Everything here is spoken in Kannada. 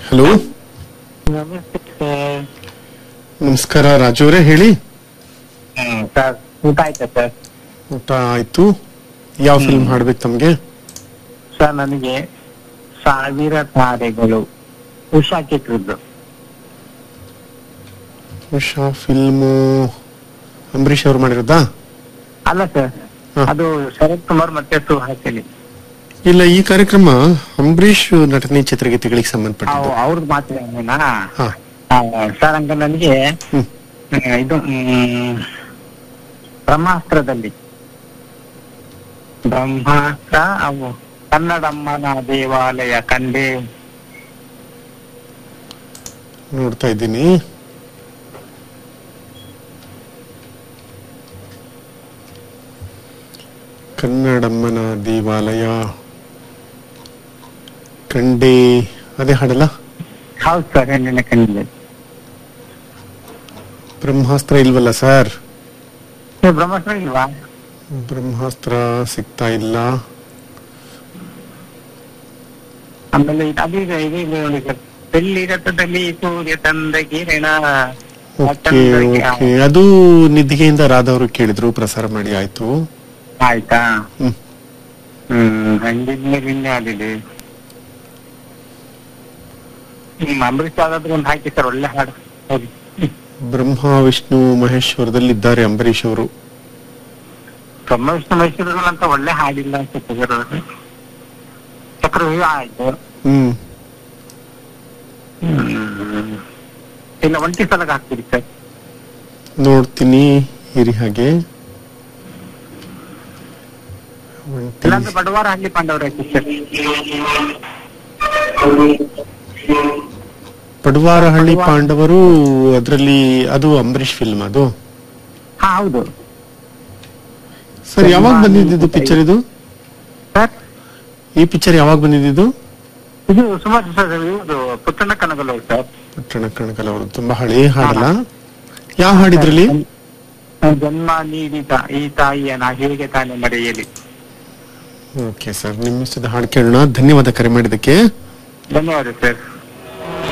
ಹಲೋ ನಮಸ್ತೆ ಸರ್ ನಮಸ್ಕಾರ ರಾಜು ಅವರೇ ಹೇಳಿ ಹ್ಮ್ ಸರ್ ಊಟ ಆಯ್ತಾ ಸರ್ ಊಟ ಆಯ್ತು ಯಾವ ಫಿಲ್ಮ್ ಹಾಡ್ಬೇಕು ತಮ್ಗೆ ಸರ್ ನನಗೆ ಸಾವಿರ ತಾರೆಗಳು ಉಷಾ ಚಿತ್ರದ್ದು ಉಷಾ ಫಿಲ್ಮ್ ಅಂಬರೀಷ್ ಅವ್ರು ಮಾಡಿರೋದಾ ಅಲ್ಲ ಸರ್ ಹ. ಅದು ಶರತ್ ಕುಮಾರ್ ಮತ್ತೆ ಸುಹಾಸಿನಿ ಇಲ್ಲ ಈ ಕಾರ್ಯಕ್ರಮ ಅಂಬರೀಷ್ ನಟನೆ ಚಿತ್ರಗೀತೆಗಳಿಗೆ ಸಂಬಂಧಪಟ್ಟಿದ್ದು ಅವ್ರದ್ದು ಮಾತ್ರ ಏನೇನಾ ಹಾ ಸರ್ ಹಂಗ ನನಗೆ ಹ್ಮ್ ಹ್ಮ್, ಇದು ಹ್ಮ್, ಬ್ರಹ್ಮಾಸ್ತ್ರದಲ್ಲಿ ಬ್ರಹ್ಮಾಸ್ತ್ರ ಅವು ಕನ್ನಡಮ್ಮನ ದೇವಾಲಯ ಕಂಡೆ ನೋಡ್ತಾ ಇದ್ದೀನಿ ಕನ್ನಡಮ್ಮನ ದೇವಾಲಯ ಕಂಡೆ ಅದೇ ಹಾಡಲ್ಲ ಹೌದು ಸರ್ ಹೆಣ್ಣಿನ ಕಂಡಿದೆ ಬ್ರಹ್ಮಾಸ್ತ್ರ ಇಲ್ವಲ್ಲ ಸರ್ ನೀವು ಬ್ರಹ್ಮಾಸ್ತ್ರ ಇಲ್ವಾ ಬ್ರಹ್ಮಾಸ್ತ್ರ ಸಿಗ್ತಾ ಇಲ್ಲ ಆಮೇಲೆ ಇದು- ಅದು ಇದೆ ಇದು ಇದೆ ನೋಡಿ ಸರ್ ಬೆಳ್ಳಿ ರಥದಲ್ಲಿ ಸೂರ್ಯ ತಂದ ಕಿರಣ ಓಕೆ ಓಕೆ ಅದು ನಿದ್ದಿಗೆಯಿಂದ ರಾಧವರು ಕೇಳಿದ್ರು ಪ್ರಸಾರ ಮಾಡಿ ಆಯ್ತು ಆಯ್ತಾ ಹ್ಮ್ ಹ್ಮ್ ಹಂಗಿದ್ಮೇಲೆ ಇನ್ನೇ ಆಡಿದೆ ಹ್ಮ್ ಅಂಬರೀಷ್ ಯಾವ್ದಾದ್ರು ಒಂದು ಹಾಕಿ ಸರ್ ಒಳ್ಳೆ ಹಾಡು ಹೌದು ಬ್ರಹ್ಮ ವಿಷ್ಣು ಮಹೇಶ್ವರದಲ್ಲಿ ಇದ್ದಾರೆ ಅಂಬರೀಷ್ ಅವರು ಬ್ರಹ್ಮ ವಿಷ್ಣು ಮೈಸೂರು ಅಂತ ಒಳ್ಳೆ ಹಾಡಿಲ್ಲ ಅನ್ಸುತ್ತೆ ಸರ್ ಅದು. ಚಕ್ರವ್ಯೂಹ ಆಯ್ತು ಹ್ಮ್ ಹ್ಮ್ ಇಲ್ಲ ಒಂಟಿ ಸಲಗ ಹಾಕ್ಬಿಡಿ ಸರ್ ನೋಡ್ತೀನಿ ಇರಿ ಹಾಗೆ ಒಂಟಿ ಇಲ್ಲಾಂದ್ರೆ ಬಡವಾರ ಹಳ್ಳಿ ಪಾಂಡವ್ರ ಹಾಕಿ ಸರ್ ಪಡುವಾರಹಳ್ಳಿ ಪಾಂಡವರು ಅದರಲ್ಲಿ ಅದು ಅಂಬರೀಷ್ ಫಿಲ್ಮ್ ಅದು ಹಾ ಹೌದು ಸರ್ ಯಾವಾಗ ಬಂದಿದ್ದು ಪಿಕ್ಚರ್ ಇದು ಸರ್ ಈ ಪಿಕ್ಚರ್ ಯಾವಾಗ ಬಂದಿದ್ದು ಇದು ಸುಮಾರು ಸರ್ ಇದು ಪುತ್ತಣ್ಣ ಕನಗಲು ಸರ್ ಪಟ್ಟಣ ಕಣಕಲ್ ಅವರು ತುಂಬಾ ಹಳೇ ಹಾಡಲ್ಲ ಯಾವ ಹಾಡಿದ್ರಲ್ಲಿ ಜನ್ಮ ನೀಡಿದ ಈ ತಾಯಿಯ ನಾ ಹೇಗೆ ತಾನೇ ಮರೆಯಲಿ ಓಕೆ ಸರ್ ನಿಮ್ಮ ಇಷ್ಟದ ಹಾಡು ಕೇಳೋಣ ಧನ್ಯವಾದ ಕರೆ ಮಾಡಿದ್ದಕ್ಕೆ ಧನ್ಯವಾದ ಸರ್